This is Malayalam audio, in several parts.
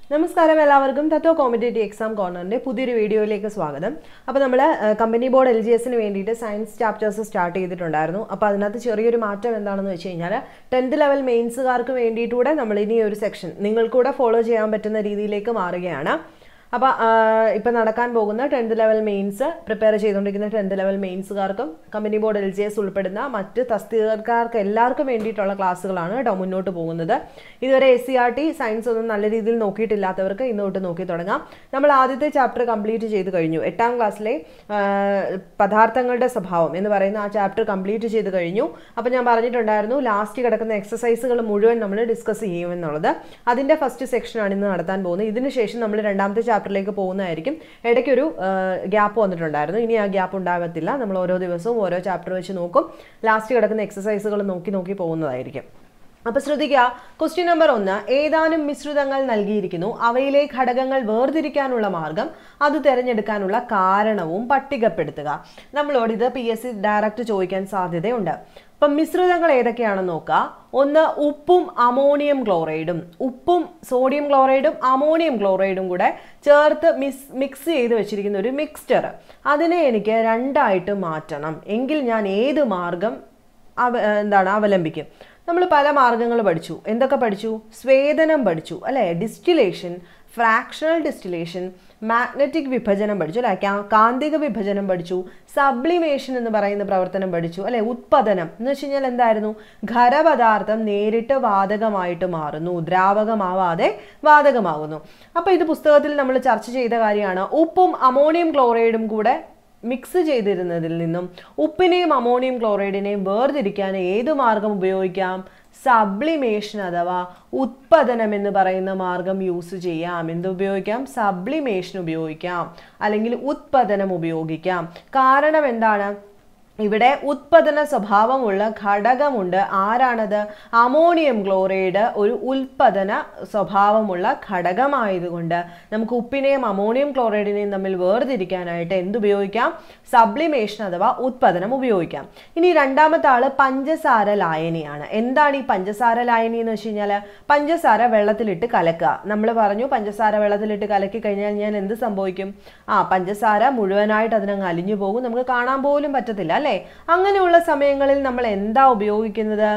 നമസ്കാരം എല്ലാവർക്കും തത്വ കോമ്പറ്റേറ്റീവ് എക്സാം കോർണറിന്റെ പുതിയൊരു വീഡിയോയിലേക്ക് സ്വാഗതം അപ്പോൾ നമ്മൾ കമ്പനി ബോർഡ് എൽ ജി എസിന് വേണ്ടിയിട്ട് സയൻസ് ചാപ്റ്റേഴ്സ് സ്റ്റാർട്ട് ചെയ്തിട്ടുണ്ടായിരുന്നു അപ്പോൾ അതിനകത്ത് ചെറിയൊരു മാറ്റം എന്താണെന്ന് വെച്ച് കഴിഞ്ഞാൽ ടെൻത്ത് ലെവൽ മെയിൻസുകാർക്ക് വേണ്ടിയിട്ടൂടെ നമ്മൾ ഇനി ഒരു സെക്ഷൻ നിങ്ങൾക്കൂടെ ഫോളോ ചെയ്യാൻ പറ്റുന്ന രീതിയിലേക്ക് മാറുകയാണ് അപ്പോൾ ഇപ്പം നടക്കാൻ പോകുന്ന ടെൻത്ത് ലെവൽ മെയിൻസ് പ്രിപ്പയർ ചെയ്തുകൊണ്ടിരിക്കുന്ന ടെൻത്ത് ലെവൽ മെയിൻസുകാർക്കും company board L G S ഉൾപ്പെടുന്ന മറ്റ് തസ്തികക്കാർക്ക് എല്ലാവർക്കും വേണ്ടിയിട്ടുള്ള ക്ലാസ്സുകളാണ് കേട്ടോ മുന്നോട്ട് പോകുന്നത് ഇതുവരെ S C R T science ഒന്നും നല്ല രീതിയിൽ നോക്കിയിട്ടില്ലാത്തവർക്ക് ഇന്ന് തൊട്ട് നോക്കി തുടങ്ങാം നമ്മൾ ആദ്യത്തെ ചാപ്റ്റർ കംപ്ലീറ്റ് ചെയ്ത് കഴിഞ്ഞു എട്ടാം ക്ലാസ്സിലെ ആ, പദാർത്ഥങ്ങളുടെ സ്വഭാവം എന്ന് പറയുന്ന ആ ചാപ്റ്റർ കംപ്ലീറ്റ് ചെയ്ത് കഴിഞ്ഞു അപ്പോൾ ഞാൻ പറഞ്ഞിട്ടുണ്ടായിരുന്നു ലാസ്റ്റ് കിടക്കുന്ന എക്സസൈസുകൾ മുഴുവൻ നമ്മൾ ഡിസ്കസ് ചെയ്യുമെന്നുള്ളത് അതിൻ്റെ ഫസ്റ്റ് സെക്ഷനാണ് ഇന്ന് നടത്താൻ പോകുന്നത് ഇതിന് ശേഷം നമ്മൾ രണ്ടാമത്തെ ചാപ്റ്ററിലേക്ക് പോകുന്നതായിരിക്കും ഇടയ്ക്കൊരു ഗ്യാപ്പ് വന്നിട്ടുണ്ടായിരുന്നു ഇനി ആ ഗ്യാപ്പ് ഉണ്ടാകത്തില്ല നമ്മൾ ഓരോ ദിവസവും ഓരോ ചാപ്റ്റർ വെച്ച് നോക്കും ലാസ്റ്റ് കിടക്കുന്ന എക്സസൈസുകൾ നോക്കി നോക്കി പോകുന്നതായിരിക്കും അപ്പൊ ശ്രദ്ധിക്കുക ക്വസ്റ്റ്യൻ നമ്പർ ഒന്ന് ഏതാനും മിശ്രിതങ്ങൾ നൽകിയിരിക്കുന്നു അവയിലെ ഘടകങ്ങൾ വേർതിരിക്കാനുള്ള മാർഗം അത് തിരഞ്ഞെടുക്കാനുള്ള കാരണവും പട്ടികപ്പെടുത്തുക നമ്മളോട് ഇത് പി എസ് സി ഡയറക്റ്റ് ചോദിക്കാൻ സാധ്യതയുണ്ട് അപ്പം മിശ്രിതങ്ങൾ ഏതൊക്കെയാണെന്ന് നോക്കുക ഒന്ന് ഉപ്പും അമോണിയം ക്ലോറൈഡും ഉപ്പും സോഡിയം ക്ലോറൈഡും അമോണിയം ക്ലോറൈഡും കൂടെ ചേർത്ത് മിസ് മിക്സ് ചെയ്ത് വെച്ചിരിക്കുന്ന ഒരു മിക്സ്ചർ അതിനെ എനിക്ക് രണ്ടായിട്ട് മാറ്റണം എങ്കിൽ ഞാൻ ഏത് മാർഗം അവ എന്താണ് അവലംബിക്കും നമ്മൾ പല മാർഗങ്ങൾ പഠിച്ചു എന്തൊക്കെ പഠിച്ചു സ്വേദനം പഠിച്ചു അല്ലേ ഡിസ്റ്റിലേഷൻ ഫ്രാക്ഷണൽ ഡിസ്റ്റിലേഷൻ മാഗ്നറ്റിക് വിഭജനം പഠിച്ചു അല്ലെ കാ- കാന്തിക വിഭജനം പഠിച്ചു സബ്ലിമേഷൻ എന്ന് പറയുന്ന പ്രവർത്തനം പഠിച്ചു അല്ലെ ഉത്പതനം എന്ന് വെച്ച് കഴിഞ്ഞാൽ എന്തായിരുന്നു ഖരപദാർത്ഥം നേരിട്ട് വാതകമായിട്ട് മാറുന്നു ദ്രാവകമാവാതെ വാതകമാകുന്നു അപ്പോൾ ഇത് പുസ്തകത്തിൽ നമ്മൾ ചർച്ച ചെയ്ത കാര്യമാണ് ഉപ്പും അമോണിയം ക്ലോറൈഡും കൂടെ മിക്സ് ചെയ്തിരുന്നതിൽ നിന്നും ഉപ്പിനെയും അമോണിയം ക്ലോറൈഡിനെയും വേർതിരിക്കാൻ ഏത് മാർഗം ഉപയോഗിക്കാം സബ്ലിമേഷൻ അഥവാ ഉത്പതനം എന്ന് പറയുന്ന മാർഗം യൂസ് ചെയ്യാം എന്ത് ഉപയോഗിക്കാം സബ്ലിമേഷൻ ഉപയോഗിക്കാം അല്ലെങ്കിൽ ഉത്പതനം ഉപയോഗിക്കാം കാരണം എന്താണ് ഇവിടെ ഉത്പതന സ്വഭാവമുള്ള ഘടകമുണ്ട് ആരാണത് അമോണിയം ക്ലോറൈഡ് ഒരു ഉൽപ്പതന സ്വഭാവമുള്ള ഘടകമായതുകൊണ്ട് നമുക്ക് ഉപ്പിനെയും അമോണിയം ക്ലോറൈഡിനെയും തമ്മിൽ വേർതിരിക്കാനായിട്ട് എന്തുപയോഗിക്കാം സബ്ലിമേഷൻ അഥവാ ഉത്പതനം ഉപയോഗിക്കാം ഇനി രണ്ടാമത്തെ ആള് പഞ്ചസാര ലായനിയാണ് എന്താണ് ഈ പഞ്ചസാര ലായനി എന്ന് വെച്ച് കഴിഞ്ഞാൽ പഞ്ചസാര വെള്ളത്തിലിട്ട് കലക്കുക നമ്മൾ പറഞ്ഞു പഞ്ചസാര വെള്ളത്തിലിട്ട് കലക്കി കഴിഞ്ഞാൽ ഞാൻ എന്ത് സംഭവിക്കും ആ പഞ്ചസാര മുഴുവനായിട്ട് അതിനങ്ങ് അലിഞ്ഞു പോകും നമുക്ക് കാണാൻ പോലും പറ്റത്തില്ല അല്ലേ അങ്ങനെയുള്ള സമയങ്ങളിൽ നമ്മൾ എന്താ ഉപയോഗിക്കുന്നത്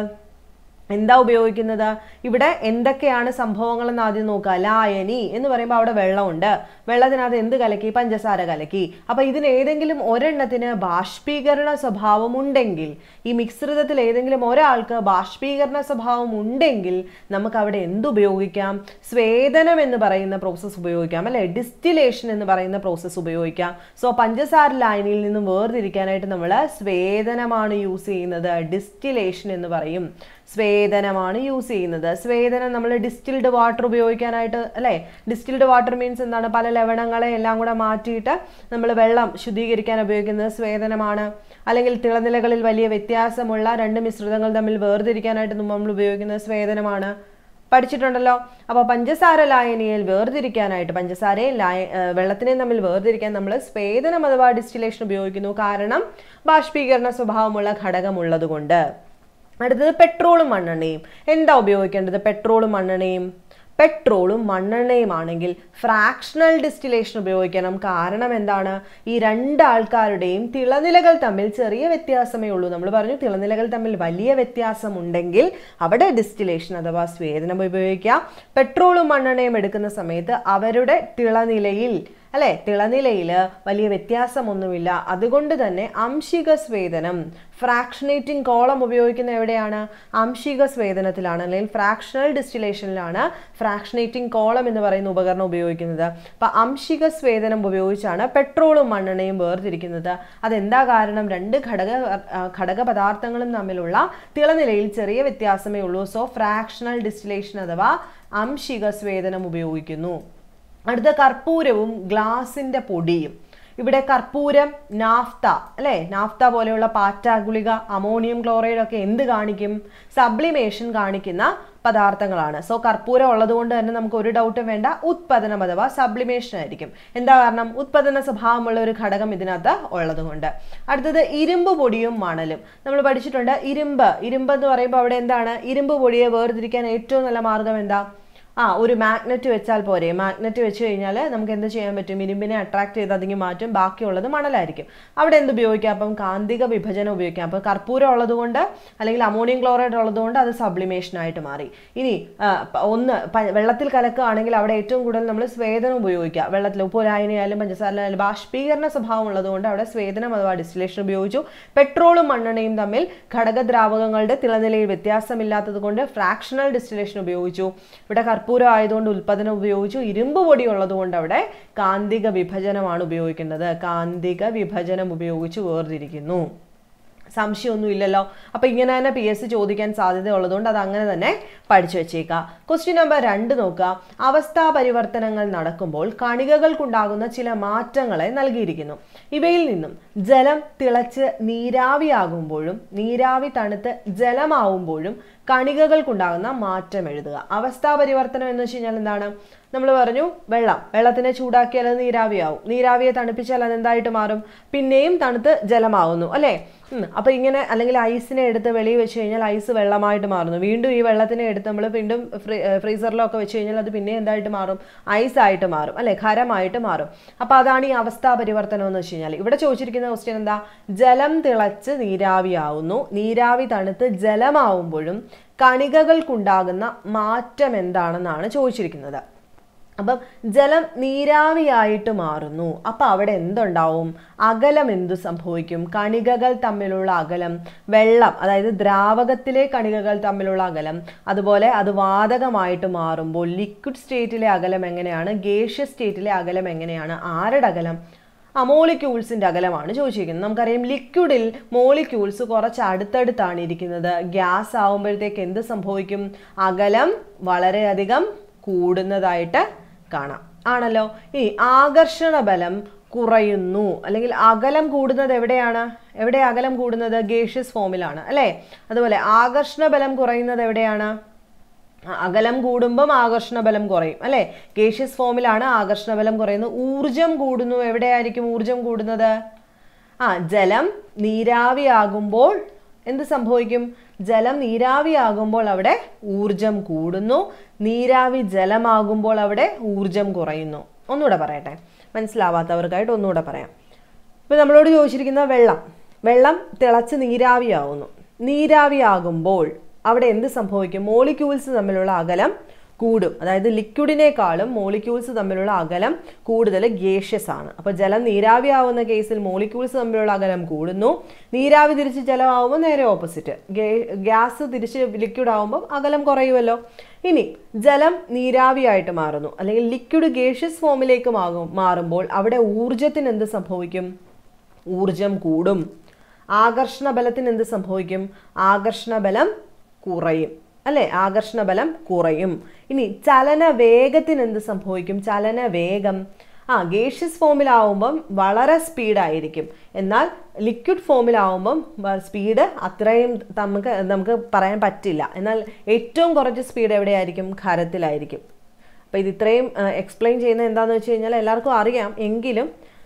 എന്താ ഉപയോഗിക്കുന്നത് ഇവിടെ എന്തൊക്കെയാണ് സംഭവങ്ങളെന്ന് ആദ്യം നോക്കുക ലായനി എന്ന് പറയുമ്പോൾ അവിടെ വെള്ളമുണ്ട് വെള്ളത്തിനകത്ത് എന്ത് കലക്കി പഞ്ചസാര കലക്കി അപ്പൊ ഇതിന് ഏതെങ്കിലും ഒരെണ്ണത്തിന് ബാഷ്പീകരണ സ്വഭാവം ഉണ്ടെങ്കിൽ ഈ മിശ്രിതത്തിൽ ഏതെങ്കിലും ഒരാൾക്ക് ബാഷ്പീകരണ സ്വഭാവം ഉണ്ടെങ്കിൽ നമുക്ക് അവിടെ എന്ത് ഉപയോഗിക്കാം സ്വേദനം എന്ന് പറയുന്ന പ്രോസസ്സ് ഉപയോഗിക്കാം അല്ലെ ഡിസ്റ്റിലേഷൻ എന്ന് പറയുന്ന പ്രോസസ്സ് ഉപയോഗിക്കാം സോ പഞ്ചസാര ലായനിയിൽ നിന്നും വേർതിരിക്കാനായിട്ട് നമ്മൾ സ്വേദനമാണ് യൂസ് ചെയ്യുന്നത് ഡിസ്റ്റിലേഷൻ എന്ന് പറയും സ്വേദനമാണ് യൂസ് ചെയ്യുന്നത് സ്വേദനം നമ്മൾ ഡിസ്റ്റിൽഡ് വാട്ടർ ഉപയോഗിക്കാനായിട്ട് അല്ലേ ഡിസ്റ്റിൽഡ് വാട്ടർ മീൻസ് എന്താണ് പല ലവണങ്ങളെ എല്ലാം കൂടെ മാറ്റിയിട്ട് നമ്മൾ വെള്ളം ശുദ്ധീകരിക്കാൻ ഉപയോഗിക്കുന്നത് സ്വേദനമാണ് അല്ലെങ്കിൽ തിളനിലകളിൽ വലിയ വ്യത്യാസമുള്ള രണ്ട് മിശ്രിതങ്ങൾ തമ്മിൽ വേർതിരിക്കാനായിട്ട് നമ്മൾ ഉപയോഗിക്കുന്നത് സ്വേദനമാണ് പഠിച്ചിട്ടുണ്ടല്ലോ അപ്പോൾ പഞ്ചസാര ലായനിയിൽ വേർതിരിക്കാനായിട്ട് പഞ്ചസാരയും ലായ ഏർ വെള്ളത്തിനെയും തമ്മിൽ വേർതിരിക്കാൻ നമ്മൾ സ്വേദനം അഥവാ ഡിസ്റ്റിലേഷൻ ഉപയോഗിക്കുന്നു കാരണം ബാഷ്പീകരണ സ്വഭാവമുള്ള ഘടകമുള്ളത് കൊണ്ട് അടുത്തത് പെട്രോളും മണ്ണെണ്ണയും എന്താ ഉപയോഗിക്കേണ്ടത് പെട്രോളും മണ്ണെണ്ണയും പെട്രോളും മണ്ണെണ്ണയും ആണെങ്കിൽ ഫ്രാക്ഷണൽ ഡിസ്റ്റിലേഷൻ ഉപയോഗിക്കണം കാരണം എന്താണ് ഈ രണ്ട് ആൾക്കാരുടെയും തിളനിലകൾ തമ്മിൽ ചെറിയ വ്യത്യാസമേ ഉള്ളൂ നമ്മൾ പറഞ്ഞു തിളനിലകൾ തമ്മിൽ വലിയ വ്യത്യാസം ഉണ്ടെങ്കിൽ അവിടെ ഡിസ്റ്റിലേഷൻ അഥവാ സ്വേദനം ഉപയോഗിക്കാം പെട്രോളും മണ്ണെണ്ണയും എടുക്കുന്ന സമയത്ത് അവരുടെ തിളനിലയിൽ അല്ലെ തിളനിലയിൽ വലിയ വ്യത്യാസമൊന്നുമില്ല അതുകൊണ്ട് തന്നെ അംശിക സ്വേദനം ഫ്രാക്ഷനേറ്റിംഗ് കോളം ഉപയോഗിക്കുന്ന എവിടെയാണ് അംശിക സ്വേദനത്തിലാണ് അല്ലെങ്കിൽ ഫ്രാക്ഷണൽ ഡിസ്റ്റിലേഷനിലാണ് ഫ്രാക്ഷനേറ്റിംഗ് കോളം എന്ന് പറയുന്ന ഉപകരണം ഉപയോഗിക്കുന്നത് അപ്പൊ അംശിക സ്വേദനം ഉപയോഗിച്ചാണ് പെട്രോളും മണ്ണെണ്ണയും വേർതിരിക്കുന്നത് അതെന്താ കാരണം രണ്ട് ഘടക ആ, ഘടക പദാർത്ഥങ്ങളും തമ്മിലുള്ള തിളനിലയിൽ ചെറിയ വ്യത്യാസമേ ഉള്ളൂ സോ ഫ്രാക്ഷണൽ ഡിസ്റ്റിലേഷൻ അഥവാ അംശിക സ്വേദനം ഉപയോഗിക്കുന്നു അടുത്ത കർപ്പൂരവും ഗ്ലാസിന്റെ പൊടിയും ഇവിടെ കർപ്പൂരം നാഫ്ത അല്ലേ നാഫ്ത പോലെയുള്ള പാറ്റ ഗുളിക അമോണിയം ക്ലോറൈഡ് ഒക്കെ എന്ത് കാണിക്കും സബ്ലിമേഷൻ കാണിക്കുന്ന പദാർത്ഥങ്ങളാണ് സോ കർപ്പൂരം ഉള്ളത് കൊണ്ട് തന്നെ നമുക്ക് ഒരു ഡൗട്ടും വേണ്ട ഉത്പതനം അഥവാ സബ്ലിമേഷൻ ആയിരിക്കും എന്താ കാരണം ഉത്പതന സ്വഭാവമുള്ള ഒരു ഘടകം ഇതിനകത്ത് ഉള്ളത് കൊണ്ട് അടുത്തത് ഇരുമ്പ് പൊടിയും മണലും നമ്മൾ പഠിച്ചിട്ടുണ്ട് ഇരുമ്പ് ഇരുമ്പ് എന്ന് പറയുമ്പോൾ അവിടെ എന്താണ് ഇരുമ്പ് പൊടിയെ വേർതിരിക്കാൻ ഏറ്റവും നല്ല മാർഗം എന്താ ആ ഒരു മാഗ്നറ്റ് വെച്ചാൽ പോരെ മാഗ്നറ്റ് വെച്ച് കഴിഞ്ഞാൽ നമുക്ക് എന്ത് ചെയ്യാൻ പറ്റും ഇരുമ്പിനെ അട്രാക്ട് ചെയ്ത് അതിങ്ങ് മാറ്റും ബാക്കിയുള്ളത് മണലായിരിക്കും അവിടെ എന്ത് ഉപയോഗിക്കാം അപ്പം കാന്തിക വിഭജനം ഉപയോഗിക്കാം അപ്പോൾ കർപ്പൂരം ഉള്ളതുകൊണ്ട് അല്ലെങ്കിൽ അമോണിയം ക്ലോറൈഡ് ഉള്ളതുകൊണ്ട് അത് സബ്ലിമേഷൻ ആയിട്ട് മാറി ഇനി ആ, പ- ഒന്ന് പ- വെള്ളത്തിൽ കലക്കുകയാണെങ്കിൽ അവിടെ ഏറ്റവും കൂടുതൽ നമ്മൾ സ്വേദനം ഉപയോഗിക്കുക വെള്ളത്തിൽ ഉപ്പ് ലായനിയായാലും പഞ്ചസാരയായാലും ബാഷ്പീകരണ സ്വഭാവം ഉള്ളതുകൊണ്ട് അവിടെ സ്വേദനം അഥവാ ഡിസ്റ്റിലേഷൻ ഉപയോഗിച്ചു പെട്രോളും മണ്ണെണ്ണയും തമ്മിൽ ഘടകദ്രാവകങ്ങളുടെ തിളനിലയിൽ വ്യത്യാസമില്ലാത്തത് കൊണ്ട് ഫ്രാക്ഷണൽ ഡിസ്റ്റിലേഷൻ ഉപയോഗിച്ചു ഇവിടെ കർപ്പൂരം ആയതുകൊണ്ട് ഉൽപ്പന്നം ഉപയോഗിച്ചു ഇരുമ്പ് പൊടി ഉള്ളതുകൊണ്ട് അവിടെ കാന്തിക വിഭജനമാണ് ഉപയോഗിക്കുന്നത് കാന്തിക വിഭജനം ഉപയോഗിച്ച് വേർതിരിക്കുന്നു സംശയമൊന്നും ഇല്ലല്ലോ അപ്പൊ ഇങ്ങനെ തന്നെ പി എസ് സി ചോദിക്കാൻ സാധ്യത ഉള്ളതുകൊണ്ട് അത് അങ്ങനെ തന്നെ പഠിച്ചു വെച്ചേക്കാം ക്വസ്റ്റ്യൻ നമ്പർ രണ്ട് നോക്കുക അവസ്ഥാ പരിവർത്തനങ്ങൾ നടക്കുമ്പോൾ കണികകൾക്കുണ്ടാകുന്ന ചില മാറ്റങ്ങളെ നൽകിയിരിക്കുന്നു ഇവയിൽ നിന്നും ജലം തിളച്ച് നീരാവിയാകുമ്പോഴും നീരാവി തണുത്ത് ജലമാവുമ്പോഴും കണികകൾക്കുണ്ടാകുന്ന മാറ്റം എഴുതുക അവസ്ഥാ പരിവർത്തനം എന്ന് വെച്ച് കഴിഞ്ഞാൽ എന്താണ് നമ്മൾ പറഞ്ഞു വെള്ളം വെള്ളത്തിനെ ചൂടാക്കിയാൽ അത് നീരാവിയാവും നീരാവിയെ തണുപ്പിച്ചാൽ അത് എന്തായിട്ട് മാറും പിന്നെയും തണുത്ത് ജലമാവുന്നു അല്ലേ ഉം. അപ്പൊ ഇങ്ങനെ അല്ലെങ്കിൽ ഐസിനെ എടുത്ത് വെളിയിൽ വെച്ച് കഴിഞ്ഞാൽ ഐസ് വെള്ളമായിട്ട് മാറുന്നു വീണ്ടും ഈ വെള്ളത്തിനെ എടുത്ത് നമ്മൾ വീണ്ടും ഫ്രീ- ഏർ ഫ്രീസറിലൊക്കെ വെച്ച് കഴിഞ്ഞാൽ അത് പിന്നെ എന്തായിട്ട് മാറും ഐസ് ആയിട്ട് മാറും അല്ലെ ഖരമായിട്ട് മാറും അപ്പൊ അതാണ് ഈ അവസ്ഥാ പരിവർത്തനം എന്ന് വെച്ച് കഴിഞ്ഞാൽ ഇവിടെ ചോദിച്ചിരിക്കുന്ന ക്വസ്റ്റ്യൻ എന്താ ജലം തിളച്ച് നീരാവിയാവുന്നു നീരാവി തണുത്ത് ജലമാവുമ്പോഴും കണികകൾക്കുണ്ടാകുന്ന മാറ്റം എന്താണെന്നാണ് ചോദിച്ചിരിക്കുന്നത് അപ്പം ജലം നീരാവിയായിട്ട് മാറുന്നു അപ്പം അവിടെ എന്തുണ്ടാവും അകലം എന്തു സംഭവിക്കും കണികകൾ തമ്മിലുള്ള അകലം വെള്ളം അതായത് ദ്രാവകത്തിലെ കണികകൾ തമ്മിലുള്ള അകലം അതുപോലെ അത് വാതകമായിട്ട് മാറുമ്പോൾ ലിക്വിഡ് സ്റ്റേറ്റിലെ അകലം എങ്ങനെയാണ് ഗേഷ്യസ് സ്റ്റേറ്റിലെ അകലം എങ്ങനെയാണ് ആരുടെ അകലം ആ മോളിക്യൂൾസിന്റെ അകലമാണ് ചോദിച്ചിരിക്കുന്നത് നമുക്കറിയാം ലിക്വിഡിൽ മോളിക്യൂൾസ് കുറച്ച് അടുത്തടുത്താണ് ഇരിക്കുന്നത് ഗ്യാസ് ആവുമ്പോഴത്തേക്ക് എന്ത് സംഭവിക്കും അകലം വളരെയധികം കൂടുന്നതായിട്ട് കാണാം ആണല്ലോ ഇനി ആകർഷണ ബലം കുറയുന്നു അല്ലെങ്കിൽ അകലം കൂടുന്നത് എവിടെയാണ് എവിടെ അകലം കൂടുന്നത് ഗേഷ്യസ് ഫോമിലാണ് അല്ലേ അതുപോലെ ആകർഷണ ബലം കുറയുന്നത് എവിടെയാണ് ആ, അകലം കൂടുമ്പം ആകർഷണ ബലം കുറയും അല്ലേ ഗേഷ്യസ് ഫോമിലാണ് ആകർഷണ ബലം കുറയുന്നത് ഊർജം കൂടുന്നു എവിടെയായിരിക്കും ഊർജം കൂടുന്നത് ആ ജലം നീരാവിയാകുമ്പോൾ എന്ത് സംഭവിക്കും ജലം നീരാവിയാകുമ്പോൾ അവിടെ ഊർജം കൂടുന്നു നീരാവി ജലമാകുമ്പോൾ അവിടെ ഊർജം കുറയുന്നു ഒന്നുകൂടെ പറയട്ടെ മനസ്സിലാവാത്തവർക്കായിട്ട് ഒന്നുകൂടെ പറയാം ഇപ്പൊ നമ്മളോട് ചോദിച്ചിരിക്കുന്ന വെള്ളം വെള്ളം തിളച്ച് നീരാവിയാവുന്നു നീരാവിയാകുമ്പോൾ അവിടെ എന്ത് സംഭവിക്കും മോളിക്യൂൾസ് തമ്മിലുള്ള അകലം കൂടും അതായത് ലിക്വിഡിനേക്കാളും മോളിക്യൂൾസ് തമ്മിലുള്ള അകലം കൂടുതൽ ഗേഷ്യസ് ആണ് അപ്പോൾ ജലം നീരാവിയാവുന്ന കേസിൽ മോളിക്യൂൾസ് തമ്മിലുള്ള അകലം കൂടുന്നു നീരാവി തിരിച്ച് ജലമാവുമ്പോൾ നേരെ ഓപ്പോസിറ്റ് ഗ്യാസ് തിരിച്ച് ലിക്വിഡ് ആവുമ്പോൾ അകലം കുറയുമല്ലോ ഇനി ജലം നീരാവിയായിട്ട് മാറുന്നു അല്ലെങ്കിൽ ലിക്വിഡ് ഗേഷ്യസ് ഫോമിലേക്ക് മാകും മാറുമ്പോൾ അവിടെ ഊർജത്തിന് എന്ത് സംഭവിക്കും ഊർജം കൂടും ആകർഷണ ബലത്തിന് എന്ത് സംഭവിക്കും ആകർഷണ ബലം കുറയും അല്ലെ ആകർഷണ ബലം കുറയും ഇനി ചലന വേഗത്തിന് എന്ത് സംഭവിക്കും ചലന വേഗം ആ ഗേഷ്യസ് ഫോമിലാവുമ്പം വളരെ സ്പീഡായിരിക്കും എന്നാൽ ലിക്വിഡ് ഫോമിലാവുമ്പം സ്പീഡ് അത്രയും നമുക്ക് നമുക്ക് പറയാൻ പറ്റില്ല എന്നാൽ ഏറ്റവും കുറച്ച് സ്പീഡ് എവിടെയായിരിക്കും ഖരത്തിലായിരിക്കും അപ്പോൾ ഇത് ഇത്രയും എക്സ്പ്ലെയിൻ ചെയ്യുന്നത് എന്താണെന്ന് വെച്ച് കഴിഞ്ഞാൽ എല്ലാവർക്കും അറിയാം എങ്കിലും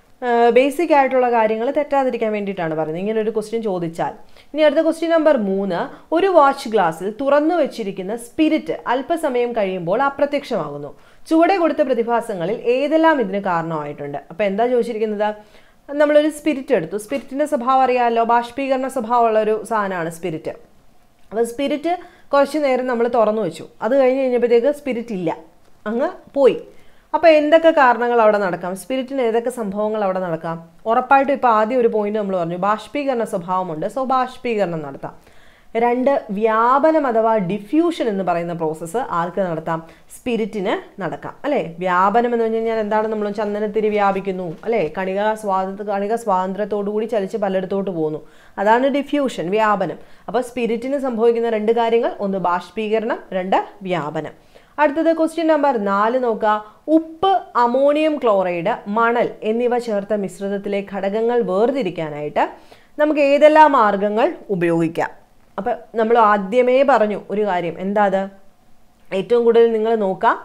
ബേസിക് ആയിട്ടുള്ള കാര്യങ്ങൾ തെറ്റാതിരിക്കാൻ വേണ്ടിയിട്ടാണ് പറയുന്നത് ഇങ്ങനെ ഒരു ക്വസ്റ്റ്യൻ ചോദിച്ചാൽ ഇനി അടുത്ത ക്വസ്റ്റ്യൻ നമ്പർ മൂന്ന് ഒരു വാച്ച് ഗ്ലാസ്സിൽ തുറന്നു വെച്ചിരിക്കുന്ന സ്പിരിറ്റ് അല്പസമയം കഴിയുമ്പോൾ അപ്രത്യക്ഷമാകുന്നു ചുവടെ കൊടുത്ത പ്രതിഭാസങ്ങളിൽ ഏതെല്ലാം ഇതിന് കാരണമായിട്ടുണ്ട് അപ്പോൾ എന്താ ചോദിച്ചിരിക്കുന്നത് നമ്മളൊരു സ്പിരിറ്റ് എടുത്തു സ്പിരിറ്റിൻ്റെ സ്വഭാവം അറിയാമല്ലോ ബാഷ്പീകരണ സ്വഭാവമുള്ള ഒരു സാധനമാണ് സ്പിരിറ്റ് അപ്പോൾ സ്പിരിറ്റ് കുറച്ച് നേരം നമ്മൾ തുറന്നു വെച്ചു അത് കഴിഞ്ഞ് കഴിഞ്ഞപ്പോഴത്തേക്ക് സ്പിരിറ്റ് ഇല്ല അങ്ങ് പോയി അപ്പോൾ എന്തൊക്കെ കാരണങ്ങൾ അവിടെ നടക്കാം സ്പിരിറ്റിന് ഏതൊക്കെ സംഭവങ്ങൾ അവിടെ നടക്കാം ഉറപ്പായിട്ടും ഇപ്പോൾ ആദ്യം ഒരു പോയിന്റ് നമ്മൾ പറഞ്ഞു ബാഷ്പീകരണ സ്വഭാവമുണ്ട് സോ ബാഷ്പീകരണം നടത്താം രണ്ട് വ്യാപനം അഥവാ ഡിഫ്യൂഷൻ എന്ന് പറയുന്ന പ്രോസസ്സ് ആർക്ക് നടത്താം സ്പിരിറ്റിന് നടക്കാം അല്ലേ വ്യാപനം എന്ന് പറഞ്ഞു കഴിഞ്ഞാൽ എന്താണ് നമ്മൾ ചന്ദനത്തിരി വ്യാപിക്കുന്നു അല്ലേ കണിക സ്വാതന്ത്ര്യ കണിക സ്വാതന്ത്ര്യത്തോടു കൂടി ചലിച്ച് പലയിടത്തോട്ട് പോകുന്നു അതാണ് ഡിഫ്യൂഷൻ വ്യാപനം അപ്പോൾ സ്പിരിറ്റിന് സംഭവിക്കുന്ന രണ്ട് കാര്യങ്ങൾ ഒന്ന് ബാഷ്പീകരണം രണ്ട് വ്യാപനം അടുത്തത് ക്വസ്റ്റ്യൻ നമ്പർ നാല് നോക്കുക ഉപ്പ് അമോണിയം ക്ലോറൈഡ് മണൽ എന്നിവ ചേർത്ത മിശ്രിതത്തിലെ ഘടകങ്ങൾ വേർതിരിക്കാനായിട്ട് നമുക്ക് ഏതെല്ലാം മാർഗങ്ങൾ ഉപയോഗിക്കാം അപ്പം നമ്മൾ ആദ്യമേ പറഞ്ഞു ഒരു കാര്യം എന്താ അത് ഏറ്റവും കൂടുതൽ നിങ്ങൾ നോക്കാം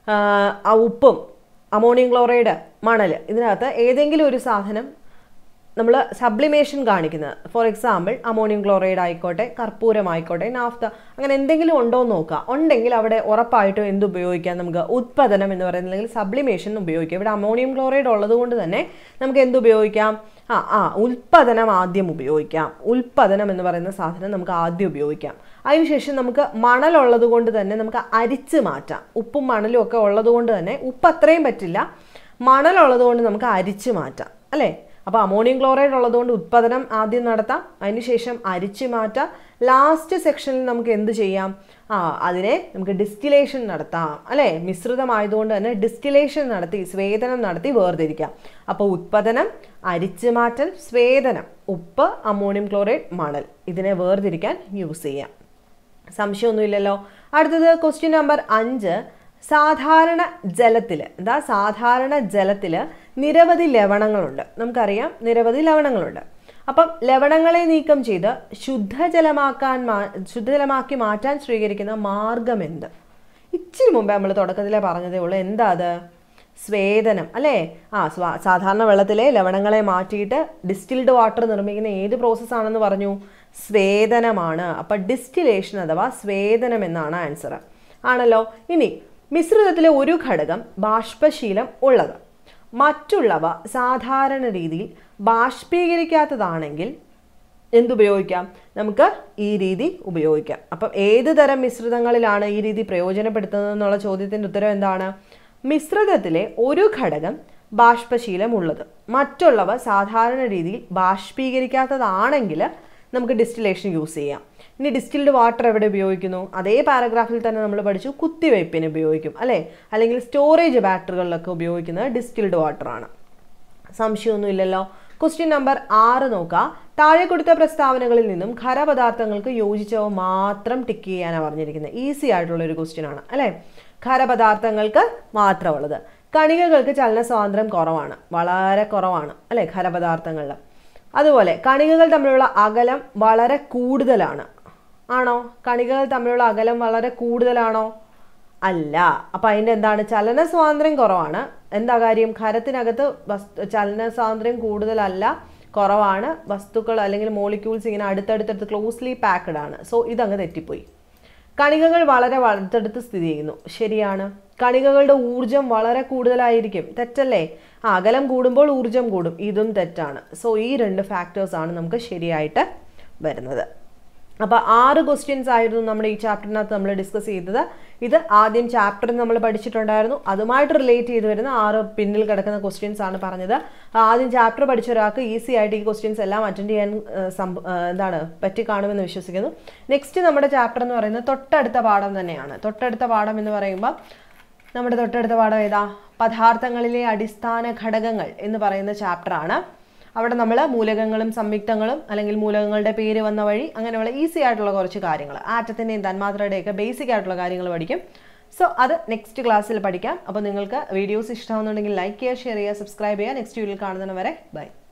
ആ ഉപ്പും അമോണിയം ക്ലോറൈഡ് മണൽ ഇതിനകത്ത് ഏതെങ്കിലും ഒരു സാധനം നമ്മൾ സബ്ലിമേഷൻ കാണിക്കുന്നത് ഫോർ എക്സാമ്പിൾ അമോണിയം ക്ലോറൈഡ് ആയിക്കോട്ടെ കർപ്പൂരം ആയിക്കോട്ടെ നാഫ്ത അങ്ങനെ എന്തെങ്കിലും ഉണ്ടോ എന്ന് നോക്കുക ഉണ്ടെങ്കിൽ അവിടെ ഉറപ്പായിട്ടും എന്ത് ഉപയോഗിക്കാം നമുക്ക് ഉത്പതനം എന്ന് പറയുന്നത് അല്ലെങ്കിൽ സബ്ലിമേഷൻ ഉപയോഗിക്കാം ഇവിടെ അമോണിയം ക്ലോറൈഡ് ഉള്ളത് കൊണ്ട് തന്നെ നമുക്ക് എന്ത് ഉപയോഗിക്കാം ആ ആ ഉൽപ്പതനം ആദ്യം ഉപയോഗിക്കാം ഉൽപ്പതനം എന്ന് പറയുന്ന സാധനം നമുക്ക് ആദ്യം ഉപയോഗിക്കാം അതിനുശേഷം നമുക്ക് മണലുള്ളത് കൊണ്ട് തന്നെ നമുക്ക് അരിച്ച് മാറ്റാം ഉപ്പും മണലും ഒക്കെ ഉള്ളത് കൊണ്ട് തന്നെ ഉപ്പ് അത്രയും പറ്റില്ല മണലുള്ളത് കൊണ്ട് നമുക്ക് അരിച്ച് മാറ്റാം അല്ലേ അപ്പോൾ അമോണിയം ക്ലോറൈഡ് ഉള്ളതുകൊണ്ട് ഉത്പാദനം ആദ്യം നടത്താം അതിനുശേഷം അരിച്ച് മാറ്റാം ലാസ്റ്റ് സെക്ഷനിൽ നമുക്ക് എന്ത് ചെയ്യാം ആ അതിനെ നമുക്ക് ഡിസ്റ്റിലേഷൻ നടത്താം അല്ലേ മിശ്രിതമായതുകൊണ്ട് തന്നെ ഡിസ്റ്റിലേഷൻ നടത്തി സ്വേദനം നടത്തി വേർതിരിക്കാം അപ്പോൾ ഉത്പാദനം അരിച്ച് മാറ്റൽ സ്വേദനം ഉപ്പ് അമോണിയം ക്ലോറൈഡ് മണൽ ഇതിനെ വേർതിരിക്കാൻ യൂസ് ചെയ്യാം സംശയമൊന്നുമില്ലല്ലോ അടുത്തത് ക്വസ്റ്റ്യൻ നമ്പർ അഞ്ച് സാധാരണ ജലത്തിൽ എന്താ സാധാരണ ജലത്തിൽ നിരവധി ലവണങ്ങളുണ്ട് നമുക്കറിയാം നിരവധി ലവണങ്ങളുണ്ട് അപ്പം ലവണങ്ങളെ നീക്കം ചെയ്ത് ശുദ്ധജലമാക്കാൻ മാ ശുദ്ധജലമാക്കി മാറ്റാൻ സ്വീകരിക്കുന്ന മാർഗം എന്ത് ഇച്ചിരി മുമ്പേ നമ്മൾ തുടക്കത്തിലെ പറഞ്ഞതേ ഉള്ളൂ എന്താ അത് സ്വേദനം അല്ലേ ആ സ്വാ സാധാരണ വെള്ളത്തിലെ ലവണങ്ങളെ മാറ്റിയിട്ട് ഡിസ്റ്റിൽഡ് വാട്ടർ നിർമ്മിക്കുന്ന ഏത് പ്രോസസ്സാണെന്ന് പറഞ്ഞു സ്വേദനമാണ് അപ്പം ഡിസ്റ്റിലേഷൻ അഥവാ സ്വേദനം എന്നാണ് ആൻസർ ആണല്ലോ ഇനി മിശ്രിതത്തിലെ ഒരു ഘടകം ബാഷ്പശീലം ഉള്ളത് മറ്റുള്ളവ സാധാരണ രീതിയിൽ ബാഷ്പീകരിക്കാത്തതാണെങ്കിൽ എന്തുപയോഗിക്കാം നമുക്ക് ഈ രീതി ഉപയോഗിക്കാം അപ്പം ഏത് തരം മിശ്രിതങ്ങളിലാണ് ഈ രീതി പ്രയോജനപ്പെടുത്തുന്നത് എന്നുള്ള ചോദ്യത്തിൻ്റെ ഉത്തരം എന്താണ് മിശ്രിതത്തിലെ ഒരു ഘടകം ബാഷ്പശീലമുള്ളത് മറ്റുള്ളവ സാധാരണ രീതിയിൽ ബാഷ്പീകരിക്കാത്തതാണെങ്കിൽ നമുക്ക് ഡിസ്റ്റിലേഷൻ യൂസ് ചെയ്യാം ഇനി ഡിസ്റ്റിൽഡ് വാട്ടർ എവിടെ ഉപയോഗിക്കുന്നു അതേ പാരഗ്രാഫിൽ തന്നെ നമ്മൾ പഠിച്ചു കുത്തിവയ്പ്പിന് ഉപയോഗിക്കും അല്ലേ അല്ലെങ്കിൽ സ്റ്റോറേജ് ബാറ്ററികളിലൊക്കെ ഉപയോഗിക്കുന്നത് ഡിസ്റ്റിൽഡ് വാട്ടർ ആണ് സംശയമൊന്നുമില്ലല്ലോ ക്വസ്റ്റ്യൻ നമ്പർ ആറ് നോക്കുക താഴെ കൊടുത്ത പ്രസ്താവനകളിൽ നിന്നും ഖരപദാർത്ഥങ്ങൾക്ക് യോജിച്ചവ മാത്രം ടിക്ക് ചെയ്യാനാണ് പറഞ്ഞിരിക്കുന്നത് ഈസി ആയിട്ടുള്ള ഒരു ക്വസ്റ്റ്യൻ ആണ് അല്ലേ ഖരപദാർത്ഥങ്ങൾക്ക് മാത്രമുള്ളത് കണികകൾക്ക് ചലന സ്വാതന്ത്ര്യം കുറവാണ് വളരെ കുറവാണ് അല്ലേ ഖരപദാർത്ഥങ്ങളിൽ അതുപോലെ കണികകൾ തമ്മിലുള്ള അകലം വളരെ കൂടുതലാണ് ആണോ കണികകൾ തമ്മിലുള്ള അകലം വളരെ കൂടുതലാണോ അല്ല അപ്പം അതിൻ്റെ എന്താണ് ചലന സ്വാതന്ത്ര്യം കുറവാണ് എന്താ കാര്യം ഖരത്തിനകത്ത് വസ്തു ചലന സ്വാതന്ത്ര്യം കൂടുതലല്ല കുറവാണ് വസ്തുക്കൾ അല്ലെങ്കിൽ മോളിക്യൂൾസ് ഇങ്ങനെ അടുത്തടുത്തടുത്ത് ക്ലോസ്ലി പാക്ക്ഡ് ആണ് സോ ഇതങ്ങ് തെറ്റിപ്പോയി കണികകൾ വളരെ അടുത്തടുത്ത് സ്ഥിതി ചെയ്യുന്നു ശരിയാണ് കണികകളുടെ ഊർജം വളരെ കൂടുതലായിരിക്കും തെറ്റല്ലേ ആ അകലം കൂടുമ്പോൾ ഊർജം കൂടും ഇതും തെറ്റാണ് സോ ഈ രണ്ട് ഫാക്ടേഴ്സ് ആണ് നമുക്ക് ശരിയായിട്ട് വരുന്നത് അപ്പോൾ ആറ് ക്വസ്റ്റ്യൻസ് ആയിരുന്നു നമ്മുടെ ഈ ചാപ്റ്ററിനകത്ത് നമ്മൾ ഡിസ്കസ് ചെയ്തത് ഇത് ആദ്യം ചാപ്റ്റർ നമ്മൾ പഠിച്ചിട്ടുണ്ടായിരുന്നു അതുമായിട്ട് റിലേറ്റ് ചെയ്ത് വരുന്ന ആറ് പിന്നിൽ കിടക്കുന്ന ക്വസ്റ്റ്യൻസ് ആണ് പറഞ്ഞത് ആദ്യം ചാപ്റ്റർ പഠിച്ച ഒരാൾക്ക് ഈസി ആയിട്ട് ഈ ക്വസ്റ്റ്യൻസ് എല്ലാം അറ്റൻഡ് ചെയ്യാൻ എന്താണ് പറ്റി കാണുമെന്ന് വിശ്വസിക്കുന്നു നെക്സ്റ്റ് നമ്മുടെ ചാപ്റ്റർ എന്ന് പറയുന്നത് തൊട്ടടുത്ത പാഠം തന്നെയാണ് തൊട്ടടുത്ത പാഠം എന്ന് പറയുമ്പോൾ നമ്മുടെ തൊട്ടടുത്ത പാഠം ഏതാ പദാർത്ഥങ്ങളിലെ അടിസ്ഥാന ഘടകങ്ങൾ എന്ന് പറയുന്ന ചാപ്റ്ററാണ് അവിടെ നമ്മൾ മൂലകങ്ങളും സംയുക്തങ്ങളും അല്ലെങ്കിൽ മൂലകങ്ങളുടെ പേര് വന്ന വഴി അങ്ങനെയുള്ള ഈസി ആയിട്ടുള്ള കുറച്ച് കാര്യങ്ങൾ ആറ്റത്തിൻ്റെയും തന്മാത്രയുടെയൊക്കെ ബേസിക് ആയിട്ടുള്ള കാര്യങ്ങൾ പഠിക്കും സോ അത് നെക്സ്റ്റ് ക്ലാസ്സിൽ പഠിക്കാം അപ്പോൾ നിങ്ങൾക്ക് വീഡിയോസ് ഇഷ്ടമാവുന്നുണ്ടെങ്കിൽ ലൈക്ക് ചെയ്യുക ഷെയർ ചെയ്യുക സബ്സ്ക്രൈബ് ചെയ്യുക നെക്സ്റ്റ് വീഡിയോയിൽ കാണുന്നവരെ ബൈ